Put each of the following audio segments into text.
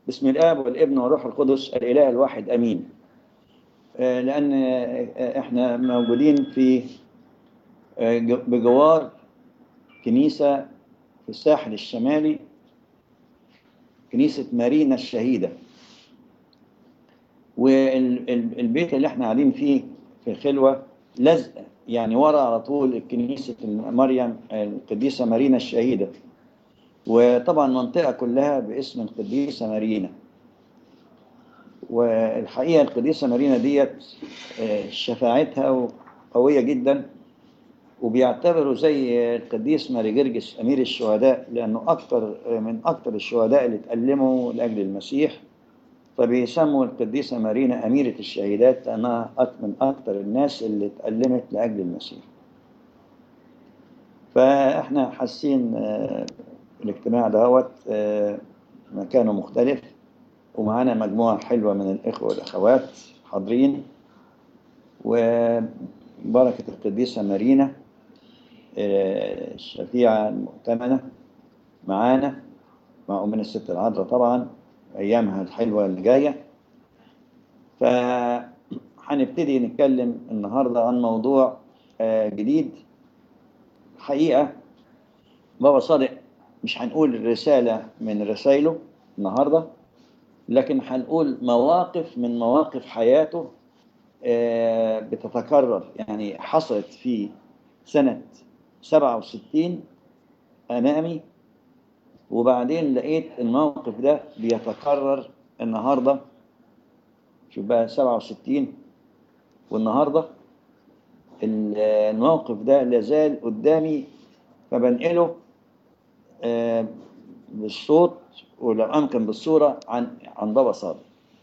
بسم الآب والابن والروح القدس الإله الواحد أمين آه، لأن آه، إحنا موجودين في آه، ج- بجوار كنيسة في الساحل الشمالي كنيسة مارينا الشهيدة والبيت اللي احنا قاعدين فيه في الخلوة لزق يعني ورا على طول كنيسة مريم القديسة مارينا الشهيدة وطبعا المنطقة كلها باسم القديسة مارينا والحقيقة القديسة مارينا ديت آه، شفاعتها قوية جدا وبيعتبروا زي القديس ماري جرجس أمير الشهداء لأنه أكتر من أكتر الشهداء اللي اتألموا لأجل المسيح فبيسموا القديسة مارينا أميرة الشهيدات لأنها أك- من أكتر الناس اللي اتألمت لأجل المسيح فإحنا حاسين آه، الاجتماع دهوت آه، مكانه مختلف ومعانا مجموعة حلوة من الإخوة والأخوات حاضرين وبركة القديسة مارينا آه، الشفيعة المؤتمنة معانا مع أمنا الست العذراء طبعا أيامها الحلوة اللي جاية فهنبتدي نتكلم النهاردة عن موضوع آه، جديد حقيقة بابا صادق مش هنقول رسالة من رسائله النهاردة لكن هنقول مواقف من مواقف حياته آه، بتتكرر يعني حصلت في سنة 67 أمامي وبعدين لقيت الموقف ده بيتكرر النهارده شوف بقى 67 والنهارده ال- الموقف ده لازال قدامي فبنقله آه، بالصوت ولو امكن بالصوره عن عن بابا صادق.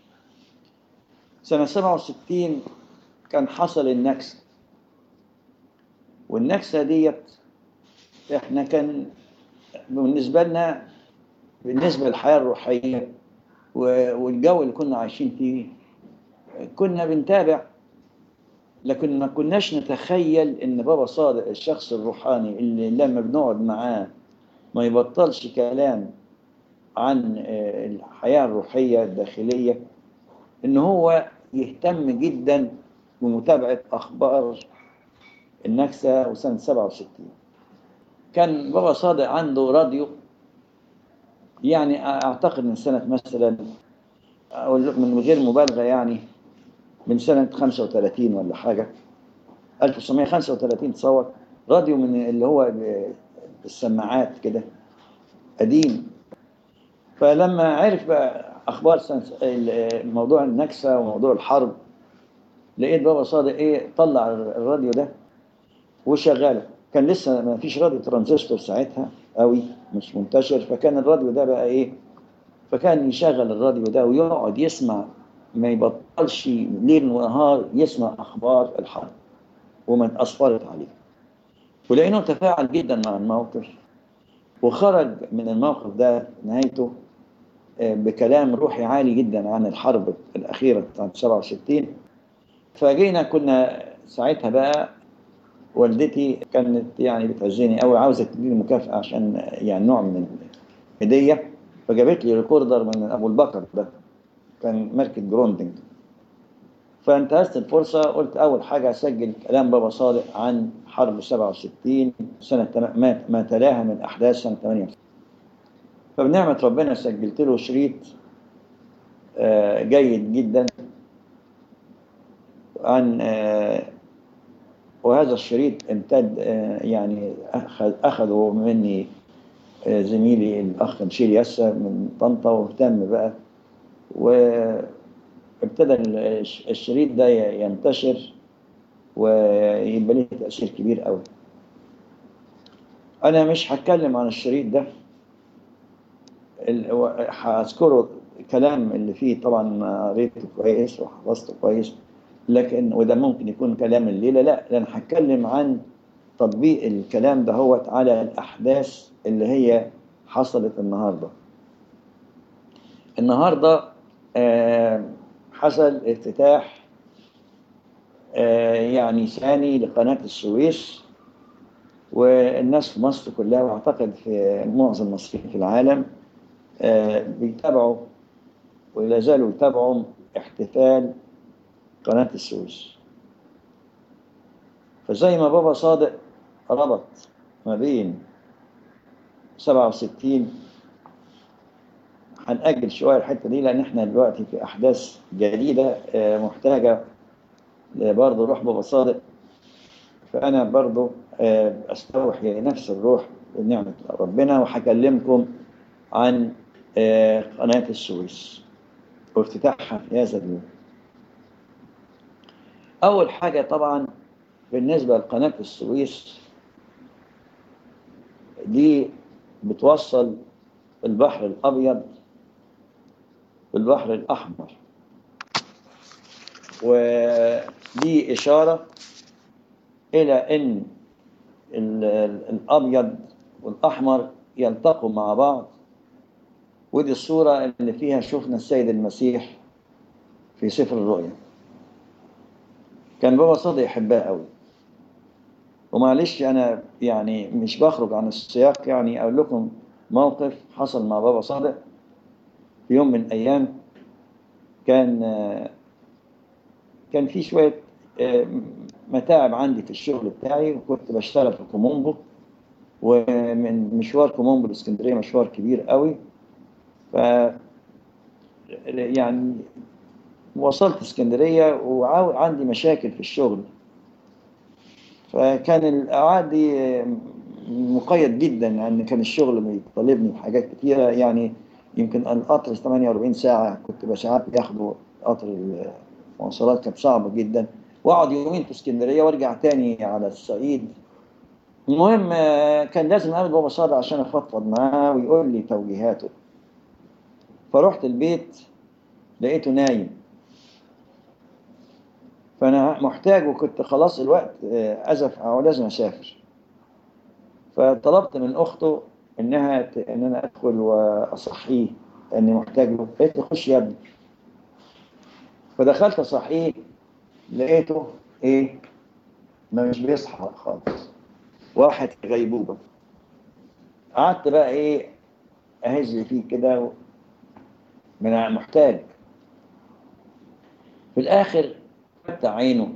سنه 67 كان حصل النكسه والنكسه ديت احنا كان بالنسبه لنا بالنسبه للحياه الروحيه و- والجو اللي كنا عايشين فيه كنا بنتابع لكن ما كناش نتخيل ان بابا صادق الشخص الروحاني اللي لما بنقعد معاه ما يبطلش كلام عن آه، الحياة الروحية الداخلية ان هو يهتم جدا بمتابعة اخبار النكسة وسنة 67 كان بابا صادق عنده راديو يعني اعتقد من سنة مثلا اقول لك من غير مبالغة يعني من سنة 35 ولا حاجة 1935 تصور راديو من اللي هو ب- بالسماعات كده قديم فلما عرف بقى اخبار سنة ال- موضوع النكسة وموضوع الحرب لقيت بابا صادق ايه طلع الراديو ده وشغاله كان لسه ما فيش راديو ترانزستور ساعتها قوي مش منتشر فكان الراديو ده بقى ايه فكان يشغل الراديو ده ويقعد يسمع ما يبطلش ليل ونهار يسمع اخبار الحرب ومن اسفرت عليه ولانه تفاعل جدا مع الموقف وخرج من الموقف ده نهايته آه، بكلام روحي عالي جدا عن الحرب الاخيره بتاعت 67 فجينا كنا ساعتها بقى والدتي كانت يعني بتعزني قوي عاوزه تديني مكافاه عشان يعني نوع من الهديه فجابت لي ريكوردر من ابو البكر ده كان ماركه جروندنج فانتهزت الفرصه قلت اول حاجه اسجل كلام بابا صادق عن حرب 67 سنه تم- ما, ما تلاها من احداث سنه 68 فبنعمه ربنا سجلت له شريط آه، جيد جدا عن آه، وهذا الشريط امتد آه، يعني أخذ أخذه مني آه، زميلي الأخ نشيل ياسر من طنطا واهتم بقى وابتدى الش- الشريط ده ي- ينتشر ويبقى له تأثير كبير قوي أنا مش هتكلم عن الشريط ده ال- و- هذكره الكلام اللي فيه طبعا قريته كويس وحفظته كويس لكن وده ممكن يكون كلام الليله لا لان هتكلم عن تطبيق الكلام ده هو على الاحداث اللي هي حصلت النهارده النهارده آه، حصل افتتاح آه، يعني ثاني لقناه السويس والناس في مصر كلها واعتقد في معظم المصريين في العالم آه، بيتابعوا ولا زالوا يتابعوا احتفال قناة السويس فزي ما بابا صادق ربط ما بين 67 هنأجل شوية الحتة دي لأن احنا دلوقتي في أحداث جديدة آه، محتاجة برضه روح بابا صادق فأنا برضه آه، أستوحي نفس الروح بنعمة ربنا وهكلمكم عن آه، قناة السويس وافتتاحها في هذا اليوم أول حاجة طبعا بالنسبة لقناة السويس دي بتوصل البحر الأبيض بالبحر الأحمر ودي إشارة إلى أن ال- ال- الأبيض والأحمر يلتقوا مع بعض ودي الصورة اللي فيها شفنا السيد المسيح في سفر الرؤيا كان بابا صادق يحبها قوي ومعلش أنا يعني مش بخرج عن السياق يعني أقول لكم موقف حصل مع بابا صادق في يوم من الأيام كان آه، كان في شوية آه، متاعب عندي في الشغل بتاعي وكنت بشتغل في كومومبو ومن مشوار كومومبو لاسكندرية مشوار كبير قوي ف يعني وصلت اسكندرية وعندي مشاكل في الشغل فكان الأوقات دي آه، مقيد جدا لأن كان الشغل بيطالبني بحاجات كتيرة يعني يمكن القطر 48 ساعة كنت ساعات بياخدوا قطر المواصلات كانت صعبة جدا واقعد يومين في اسكندرية وارجع تاني على الصعيد المهم آه، كان لازم اقابل بابا صادق عشان افضفض معاه ويقول لي توجيهاته فرحت البيت لقيته نايم فانا محتاج وكنت خلاص الوقت آه، ازف او لازم اسافر فطلبت من اخته انها ت... ان انا ادخل واصحيه لاني محتاج له قالت لي خش يا ابني فدخلت اصحيه لقيته ايه ما مش بيصحى خالص واحد في غيبوبه قعدت بقى ايه اهز فيه كده و- من محتاج في الاخر فتح عينه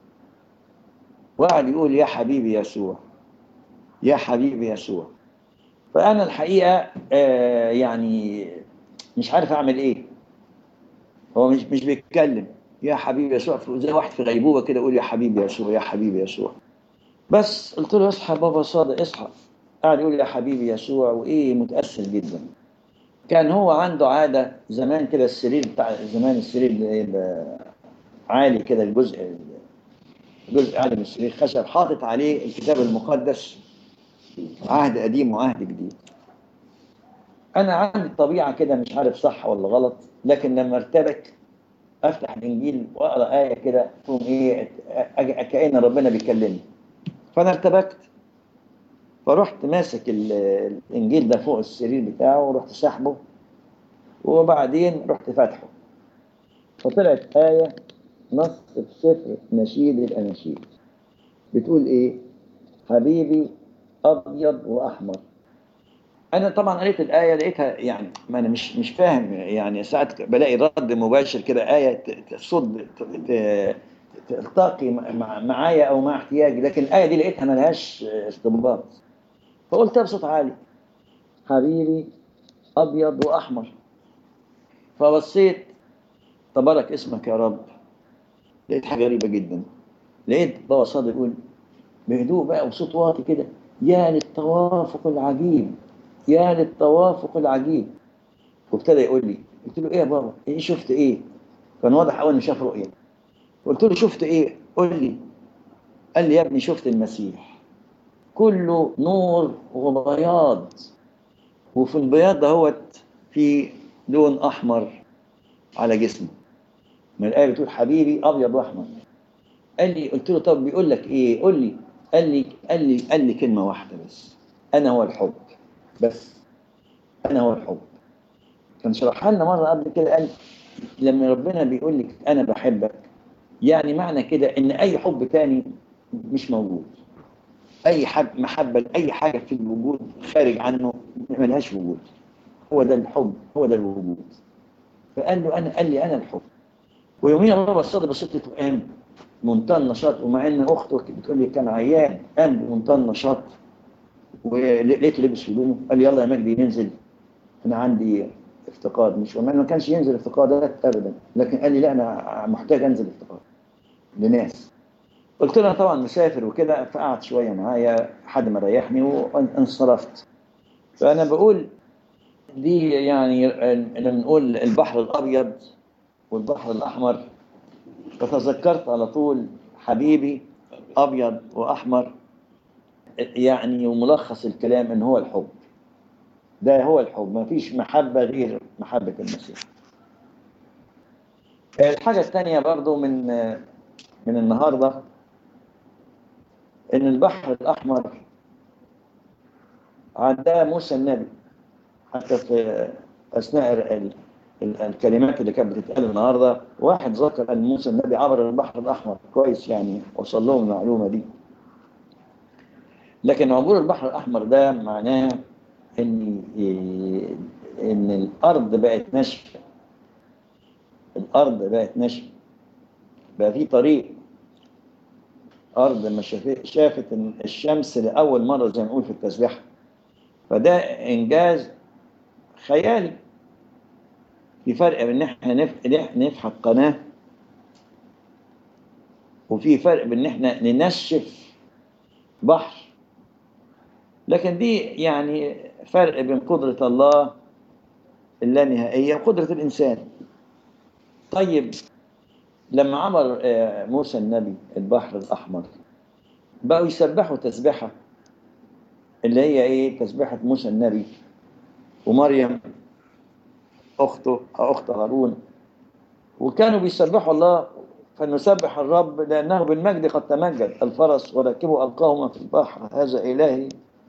وقعد يقول يا حبيبي يسوع يا حبيبي يسوع فأنا الحقيقة آه، يعني مش عارف أعمل إيه هو مش مش بيتكلم يا حبيبي يسوع زي واحد في غيبوبة كده يقول يا حبيبي يسوع يا حبيبي يسوع بس قلت له اصحى بابا صادق اصحى قاعد يقول يا حبيبي يسوع وإيه متأثر جدا كان هو عنده عادة زمان كده السرير بتاع زمان السرير اللي إيه ب- عالي كده الجزء جزء عالي من السرير خشب حاطط عليه الكتاب المقدس عهد قديم وعهد جديد انا عندي طبيعه كده مش عارف صح ولا غلط لكن لما ارتبك افتح الانجيل واقرا ايه كده تقوم ايه أج- كأن ربنا بيكلمني فانا ارتبكت فرحت ماسك ال- الانجيل ده فوق السرير بتاعه ورحت سحبه وبعدين رحت فاتحه فطلعت آية نص في سفر نشيد الأناشيد بتقول إيه؟ حبيبي أبيض وأحمر انا طبعا قريت الايه لقيتها يعني ما انا مش مش فاهم يعني ساعات بلاقي رد مباشر كده ايه ت- تصد ت- ت- تلتقي مع- معايا او مع احتياجي لكن الايه دي لقيتها ملهاش استنباط فقلتها بصوت عالي حبيبي ابيض واحمر فبصيت تبارك اسمك يا رب لقيت حاجه غريبه جدا لقيت بابا صادق يقول بهدوء بقى وصوت واطي كده يا للتوافق العجيب يا للتوافق العجيب وابتدى يقول لي قلت له ايه يا بابا ايه شفت ايه كان واضح قوي انه شاف رؤيه قلت له شفت ايه قول لي قال لي يا ابني شفت المسيح كله نور وبياض وفي البياض دهوت في لون احمر على جسمه من الايه بتقول حبيبي ابيض واحمر قال لي قلت له طب بيقول لك ايه قول لي قال لي قال لي قال لي كلمه واحده بس انا هو الحب بس انا هو الحب كان شرحها لنا مره قبل كده قال لما ربنا بيقول لك انا بحبك يعني معنى كده ان اي حب تاني مش موجود اي حب محبه لاي حاجه في الوجود خارج عنه ملهاش وجود هو ده الحب هو ده الوجود فقال له انا قال لي انا الحب ويوميها بابا الصادق بصيت قام منتهى النشاط ومع ان اخته بتقول لي كان عيان قام بمنتهى النشاط ولقيته لبس هدومه قال لي يلا يا مجدي ننزل انا عندي افتقاد مش ما كانش ينزل افتقادات ابدا لكن قال لي لا انا محتاج انزل افتقاد لناس قلت له انا طبعا مسافر وكده فقعد شويه معايا لحد ما ريحني وانصرفت فانا بقول دي يعني لما نقول البحر الابيض والبحر الاحمر فتذكرت على طول حبيبي ابيض واحمر يعني وملخص الكلام ان هو الحب ده هو الحب ما فيش محبه غير محبه المسيح الحاجه الثانيه برضو من من النهارده ان البحر الاحمر عداه موسى النبي حتى في اثناء ال ال الكلمات اللي كانت بتتقال النهارده واحد ذكر ان موسى النبي عبر البحر الاحمر كويس يعني وصل لهم المعلومه دي لكن عبور البحر الاحمر ده معناه ان ان الارض بقت ناشفه الارض بقت ناشفه بقى في طريق ارض ما شافت الشمس لاول مره زي ما نقول في التسبيحه فده انجاز خيالي في فرق بين ان احنا نفحت قناه وفي فرق بين ان احنا ننشف بحر لكن دي يعني فرق بين قدرة الله اللانهائية وقدرة الإنسان طيب لما عمر موسى النبي البحر الأحمر بقوا يسبحوا تسبحة اللي هي إيه تسبحة موسى النبي ومريم أخته أو أخت هارون وكانوا بيسبحوا الله فنسبح الرب لأنه بالمجد قد تمجد الفرس وركبوا ألقاهما في البحر هذا إلهي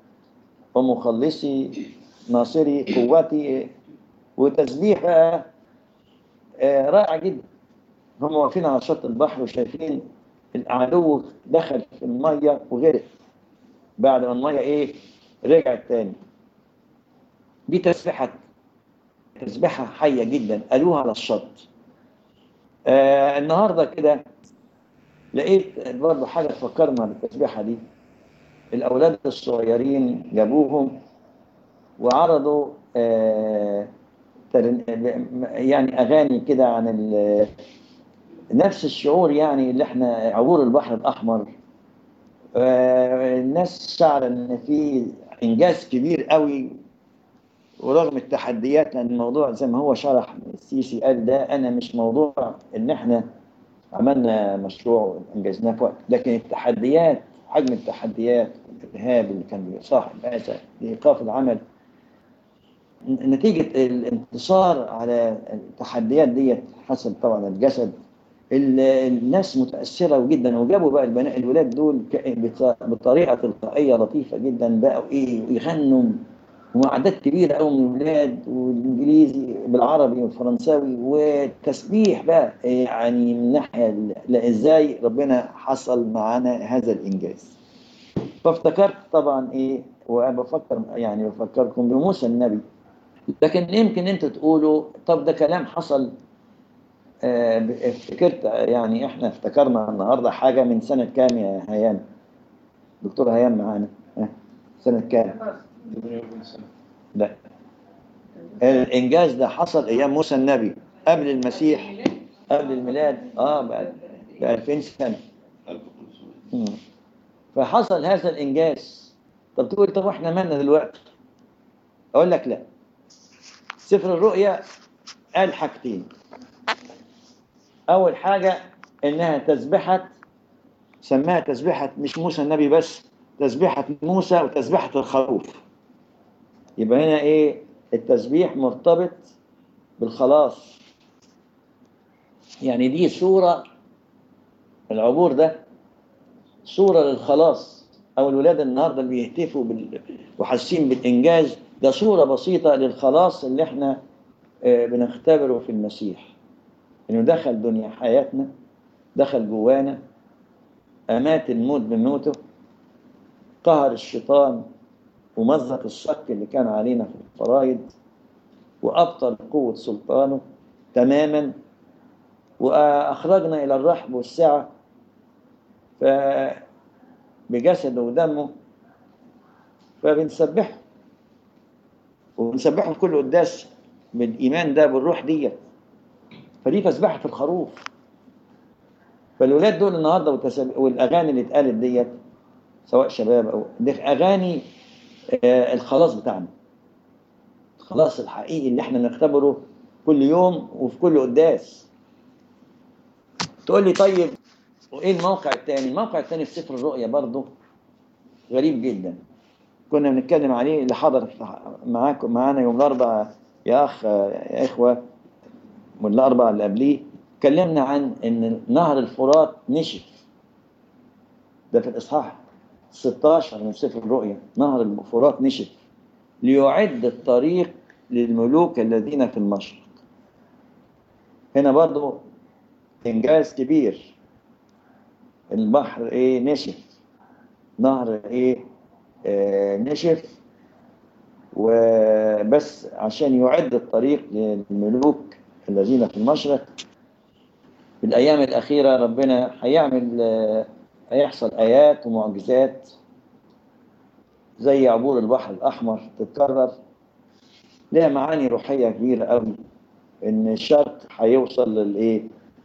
ومخلصي ناصري قوتي وتسبيح بقى رائع جدا هم واقفين على شط البحر وشايفين العدو دخل في الميه وغرق بعد ما الميه ايه رجعت تاني دي تسبيحه تسبيحه حيه جدا قالوها على الشط آه النهارده كده لقيت برضه حاجه تفكرنا بالتسبيحه دي الاولاد الصغيرين جابوهم وعرضوا آه يعني اغاني كده عن نفس الشعور يعني اللي احنا عبور البحر الاحمر آه الناس شعر ان في انجاز كبير قوي ورغم التحديات لان الموضوع زي ما هو شرح السيسي قال ده انا مش موضوع ان احنا عملنا مشروع وانجزناه في وقت لكن التحديات حجم التحديات الارهاب اللي كان بيصاحب هذا لايقاف العمل نتيجة الانتصار على التحديات ديت حسب طبعا الجسد الناس متأثرة جدا وجابوا بقى البنات الولاد دول بطريقة تلقائية لطيفة جدا بقوا ايه يغنوا وأعداد كبيرة قوي من الولاد والإنجليزي بالعربي والفرنساوي وتسبيح بقى يعني من ناحية إزاي ربنا حصل معانا هذا الإنجاز فافتكرت طبعا إيه وأنا بفكر يعني بفكركم بموسى النبي لكن يمكن أنتوا تقولوا طب ده كلام حصل آه افتكرت يعني احنا افتكرنا النهارده حاجه من سنه كام يا هيان؟ دكتور هيان معانا اه سنه كام؟ لا الانجاز ده حصل ايام موسى النبي قبل المسيح قبل الميلاد اه بعد ب 2000 سنه مم. فحصل هذا الانجاز طب تقول طب احنا مالنا دلوقتي اقول لك لا سفر الرؤيا قال حاجتين اول حاجه انها تسبحه سماها تسبحه مش موسى النبي بس تسبحه موسى وتسبحه الخروف يبقى هنا ايه التسبيح مرتبط بالخلاص يعني دي صورة العبور ده صورة للخلاص أو الولاد النهاردة اللي بيهتفوا بال... وحاسين بالإنجاز ده صورة بسيطة للخلاص اللي احنا آه بنختبره في المسيح إنه دخل دنيا حياتنا دخل جوانا أمات الموت بموته قهر الشيطان ومزق الشك اللي كان علينا في الفرائض وأبطل قوة سلطانه تماما وأخرجنا إلى الرحب والسعة بجسده ودمه فبنسبحه وبنسبحه في كل قداس بالإيمان ده بالروح ديت فدي تسبحة الخروف فالولاد دول النهارده والتسب... والاغاني اللي اتقالت ديت سواء شباب او دي اغاني آه الخلاص بتاعنا الخلاص الحقيقي اللي احنا نختبره كل يوم وفي كل قداس تقول لي طيب وايه الموقع الثاني الموقع الثاني في سفر الرؤيا برضه غريب جدا كنا بنتكلم عليه اللي حضر معاكم معانا يوم الاربعاء يا اخ يا اخوه من الاربعاء اللي قبليه اتكلمنا عن ان نهر الفرات نشف ده في الاصحاح 16 من سفر الرؤيا نهر الفرات نشف ليعد الطريق للملوك الذين في المشرق هنا برضو انجاز كبير البحر ايه نشف نهر ايه آه نشف وبس عشان يعد الطريق للملوك الذين في المشرق في الأيام الأخيرة ربنا هيعمل هيحصل آيات ومعجزات زي عبور البحر الأحمر تتكرر لها معاني روحية كبيرة قوي إن الشرق هيوصل للإيه؟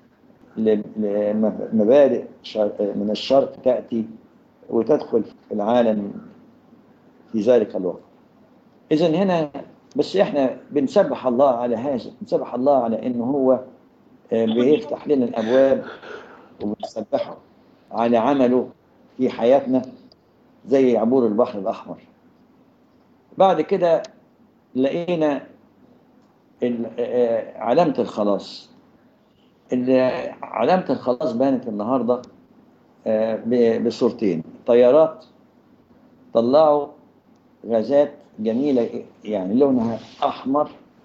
لمبادئ من الشرق تأتي وتدخل في العالم في ذلك الوقت. إذا هنا بس إحنا بنسبح الله على هذا، بنسبح الله على إنه هو بيفتح لنا الابواب وبنسبحه على عمله في حياتنا زي عبور البحر الاحمر بعد كده لقينا علامة الخلاص علامة الخلاص بانت النهاردة بصورتين طيارات طلعوا غازات جميلة يعني لونها أحمر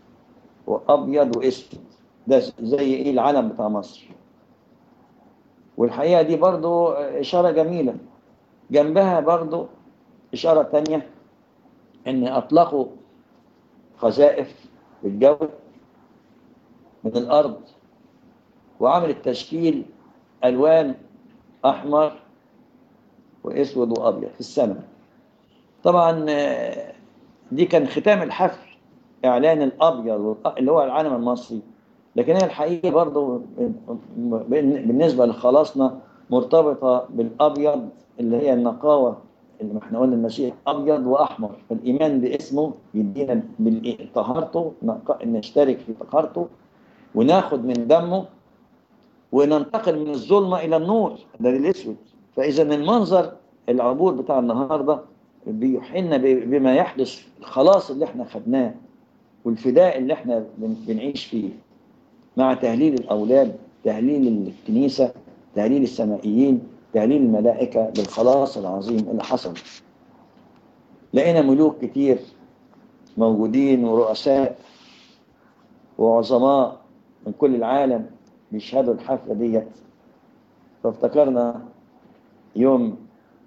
وأبيض وأسود ده زي ايه العلم بتاع مصر والحقيقة دي برضو إشارة جميلة جنبها برضو إشارة تانية إن أطلقوا قذائف بالجو من الأرض وعملت تشكيل ألوان أحمر وأسود وأبيض في السماء طبعا دي كان ختام الحفل إعلان الأبيض اللي هو العلم المصري لكن هي الحقيقة برضو بالنسبة لخلاصنا مرتبطة بالأبيض اللي هي النقاوة اللي ما احنا قلنا المسيح أبيض وأحمر فالإيمان باسمه يدينا طهارته نشترك في طهارته وناخد من دمه وننتقل من الظلمة إلى النور ده الأسود فإذا المنظر العبور بتاع النهاردة بيحن بما يحدث الخلاص اللي احنا خدناه والفداء اللي احنا بنعيش فيه مع تهليل الأولاد تهليل الكنيسة تهليل السمائيين تهليل الملائكة بالخلاص العظيم اللي حصل لقينا ملوك كتير موجودين ورؤساء وعظماء من كل العالم بيشهدوا الحفلة ديت فافتكرنا يوم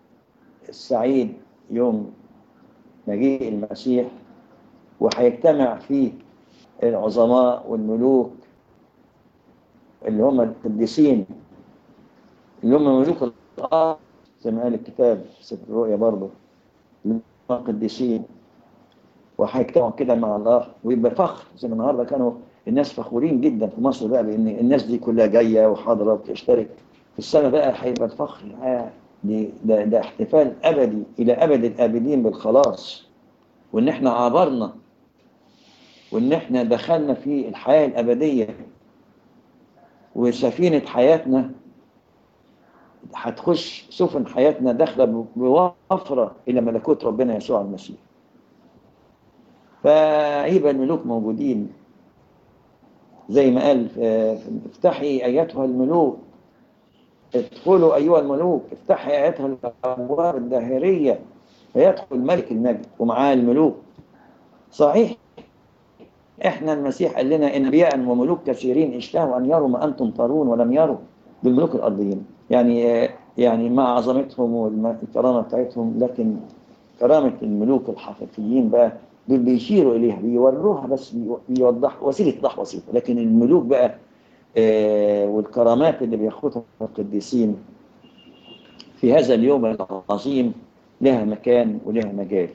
السعيد يوم مجيء المسيح وهيجتمع فيه العظماء والملوك اللي هم القديسين اللي هم ملوك الارض زي ما قال الكتاب سفر الرؤيا برضه اللي هم قديسين وهيجتمعوا كده مع الله ويبقى فخر زي ما النهارده كانوا الناس فخورين جدا في مصر بقى بان الناس دي كلها جايه وحاضره وبتشترك في السنه بقى هيبقى الفخر دي ده, ده احتفال ابدي الى ابد الابدين بالخلاص وان احنا عبرنا وان احنا دخلنا في الحياه الابديه وسفينه حياتنا هتخش سفن حياتنا داخله بوفره الى ملكوت ربنا يسوع المسيح فيبقى الملوك موجودين زي ما قال افتحي ايتها الملوك ادخلوا ايها الملوك افتحي ايتها الابواب الداهريه فيدخل ملك المجد ومعاه الملوك صحيح احنا المسيح قال لنا انبياء وملوك كثيرين اشتهوا ان يروا ما انتم ترون ولم يروا بالملوك الارضيين يعني يعني مع عظمتهم والكرامه بتاعتهم لكن كرامه الملوك الحقيقيين بقى دول بيشيروا إليها بيوروها بس بيوضح وسيلة إيضاح بسيطة لكن الملوك بقى آه والكرامات اللي بياخدها القديسين في هذا اليوم العظيم لها مكان ولها مجال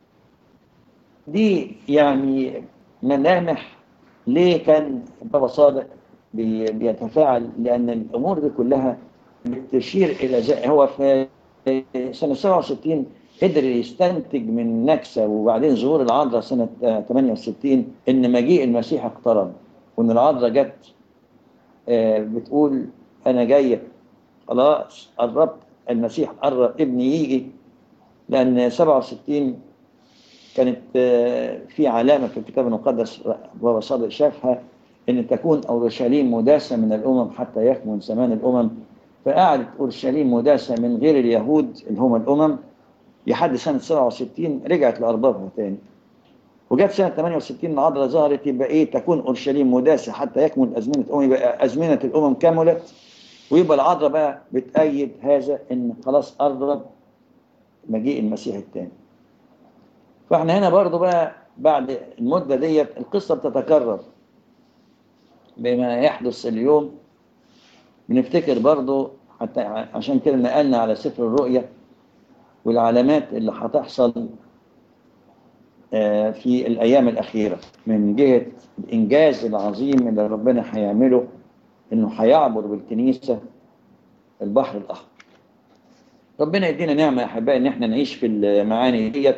دي يعني ملامح ليه كان بابا صادق بي- بيتفاعل لأن الأمور دي كلها بتشير إلى زي هو في سنة 67 قدر يستنتج من نكسة وبعدين ظهور العذراء سنة آه، 68 إن مجيء المسيح اقترب وإن العذراء جت آه، بتقول أنا جاية خلاص قربت المسيح قرب ابني يجي لأن 67 كانت آه، في علامة في الكتاب المقدس بابا صادق شافها إن تكون أورشليم مداسة من الأمم حتى يكمن زمان الأمم فقعدت أورشليم مداسة من غير اليهود اللي هم الأمم لحد سنة 67 رجعت لأربابها تاني وجت سنة 68 العذراء ظهرت يبقى إيه تكون أورشليم مداسة حتى يكمل أزمنة الأمم يبقى أزمنة الأمم كملت ويبقى العذراء بقى بتأيد هذا إن خلاص قرب مجيء المسيح الثاني فاحنا هنا برضو بقى بعد المدة ديت القصة بتتكرر بما يحدث اليوم بنفتكر برضو حتى عشان كده نقلنا على سفر الرؤيا والعلامات اللي هتحصل آه، في الأيام الأخيرة من جهة الإنجاز العظيم اللي ربنا هيعمله إنه هيعبر بالكنيسة البحر الأحمر ربنا يدينا نعمة يا أحبائي إن إحنا نعيش في المعاني ديت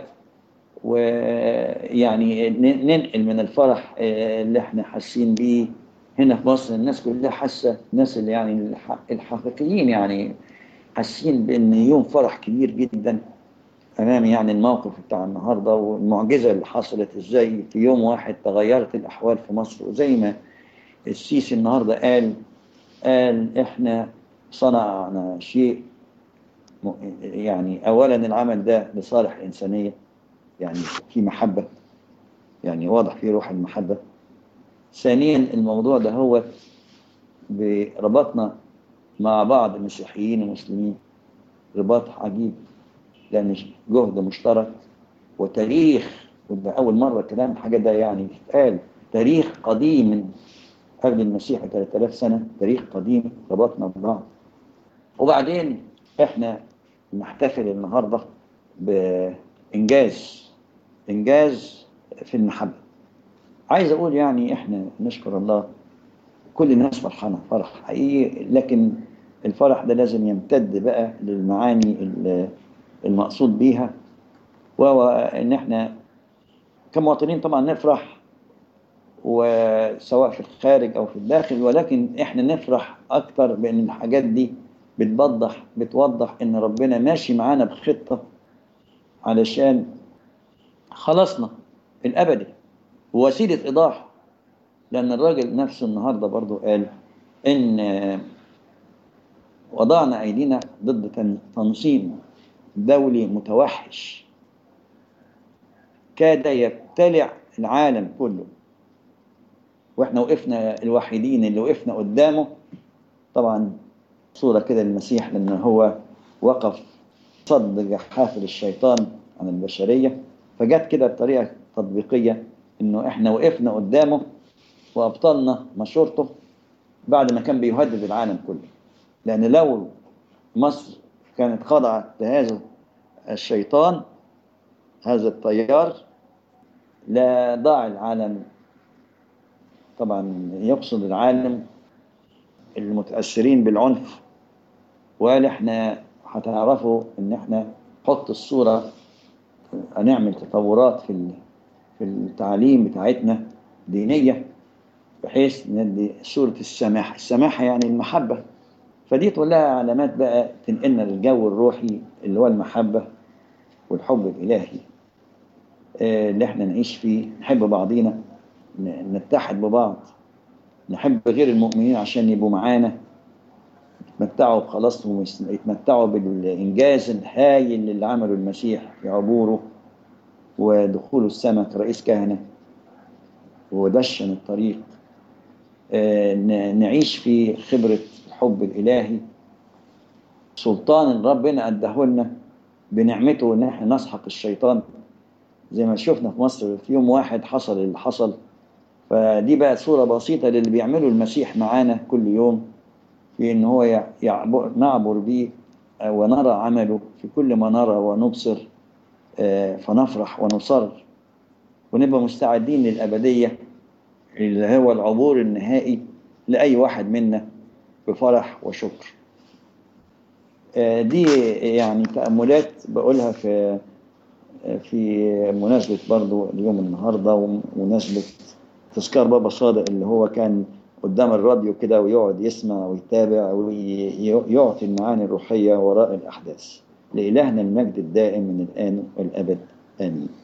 ويعني ن- ننقل من الفرح آه، اللي إحنا حاسين بيه هنا في مصر الناس كلها حاسة الناس اللي يعني الح- الحقيقيين يعني حاسين بأن يوم فرح كبير جدا أمام يعني الموقف بتاع النهاردة والمعجزة اللي حصلت إزاي في يوم واحد تغيرت الأحوال في مصر وزي ما السيسي النهاردة قال قال إحنا صنعنا شيء م- يعني أولا العمل ده لصالح الإنسانية يعني في محبة يعني واضح فيه روح المحبة ثانيا الموضوع ده هو بربطنا مع بعض مسيحيين ومسلمين رباط عجيب لأن جهد مشترك وتاريخ وده أول مرة كلام حاجة ده يعني يتقال تاريخ قديم من قبل المسيح ب 3000 سنة تاريخ قديم ربطنا ببعض وبعدين احنا نحتفل النهاردة بإنجاز إنجاز في المحبة عايز أقول يعني احنا نشكر الله كل الناس فرحانة فرح حقيقي لكن الفرح ده لازم يمتد بقى للمعاني ال- المقصود بيها وهو ان احنا كمواطنين طبعا نفرح وسواء في الخارج او في الداخل ولكن احنا نفرح اكتر بان الحاجات دي بتوضح بتوضح ان ربنا ماشي معانا بخطة علشان خلصنا الابدي ووسيلة ايضاح لان الراجل نفسه النهارده برضو قال ان وضعنا ايدينا ضد تن- تنظيم دولي متوحش كاد يبتلع العالم كله واحنا وقفنا الوحيدين اللي وقفنا قدامه طبعا صورة كده للمسيح لأن هو وقف صد جحافل الشيطان عن البشرية فجت كده بطريقة تطبيقية إنه إحنا وقفنا قدامه وأبطلنا مشورته بعد ما كان بيهدد العالم كله لأن لو مصر كانت خضعت لهذا الشيطان هذا التيار لا ضاع العالم طبعا يقصد العالم المتأثرين بالعنف وقال احنا هتعرفوا ان احنا نحط الصورة هنعمل تطورات في ال- في التعليم بتاعتنا دينية بحيث ندي صورة السماحة السماحة يعني المحبة فدي كلها علامات بقى تنقلنا للجو الروحي اللي هو المحبة والحب الإلهي آه، اللي احنا نعيش فيه نحب بعضينا ن- نتحد ببعض نحب غير المؤمنين عشان يبقوا معانا يتمتعوا بخلاصهم ويتمتعوا بالإنجاز الهائل اللي عمله المسيح في عبوره ودخوله السماء كرئيس كهنة ودشن الطريق آه، ن- نعيش في خبرة الحب الإلهي سلطان ربنا أداه لنا بنعمته إن احنا نسحق الشيطان زي ما شفنا في مصر في يوم واحد حصل اللي حصل فدي بقى صورة بسيطة للي بيعمله المسيح معانا كل يوم في إن هو يع- يعبر نعبر بيه آه، ونرى عمله في كل ما نرى ونبصر آه، فنفرح ونصر ونبقى مستعدين للأبدية اللي هو العبور النهائي لأي واحد منا بفرح وشكر آه، دي يعني تأملات بقولها في في مناسبة برضو اليوم النهاردة ومناسبة تذكار بابا صادق اللي هو كان قدام الراديو كده ويقعد يسمع ويتابع ويعطي المعاني الروحية وراء الأحداث لإلهنا المجد الدائم من الآن والأبد آمين